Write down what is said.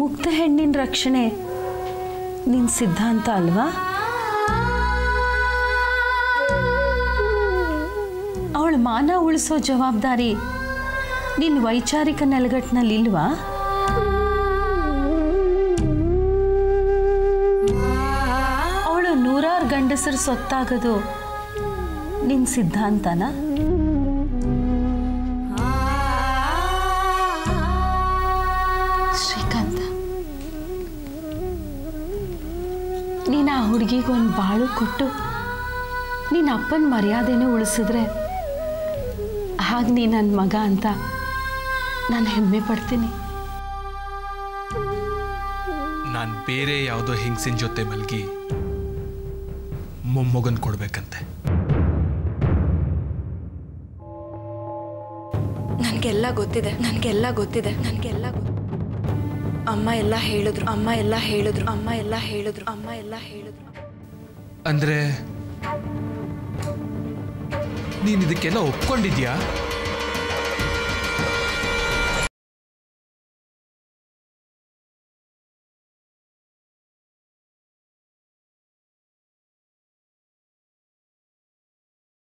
ಮುಗ್ಧ ಹೆಣ್ಣಿನ ರಕ್ಷಣೆ ನಿನ್ನ ಸಿದ್ಧಾಂತ ಅಲ್ವಾ ಅವಳ ಮಾನ ಉಳಿಸೋ ಜವಾಬ್ದಾರಿ ನಿನ್ನ ವೈಚಾರಿಕ ನೆಲಗಟ್ಟಿನಲ್ಲಿ ಇಲ್ವಾ ಅವಳು ನೂರಾರು ಗಂಡಸರು ಸೊತ್ತಾಗೋದು ನಿನ್ನ ಸಿದ್ಧಾಂತನ ಶ್ರೀಕಾಂತ ನೀನು ಆ ಹುಡುಗಿಗೆ ಒಂದು ಬಾಳು ಕೊಟ್ಟು ನಿನ್ನ ಅಪ್ಪನ ಮರ್ಯಾದೆನೇ ಉಳಿಸಿದ್ರೆ ಹಾಗೆ ನೀ ನನ್ನ ಮಗ ಅಂತ ನಾನು ಹೆಮ್ಮೆ ಪಡ್ತೀನಿ ನಾನು ಬೇರೆ ಯಾವುದೋ ಹೆಂಗಸಿನ ಜೊತೆ ಮಲಗಿ ಮೊಮ್ಮಗನ್ ಕೊಡ್ಬೇಕಂತೆ ನನಗೆಲ್ಲ ಗೊತ್ತಿದೆ ನನಗೆಲ್ಲ ಗೊತ್ತಿದೆ ನನಗೆಲ್ಲ ಗೊತ್ತು ಅಮ್ಮ ಎಲ್ಲ ಹೇಳಿದ್ರು ಅಮ್ಮ ಎಲ್ಲ ಹೇಳಿದ್ರು ಅಮ್ಮ ಎಲ್ಲ ಹೇಳಿದ್ರು ಅಮ್ಮ ಎಲ್ಲ ಹೇಳಿದ್ರು ಅಂದ್ರೆ ನೀನು ಇದಕ್ಕೆಲ್ಲ ಒಪ್ಕೊಂಡಿದ್ಯಾ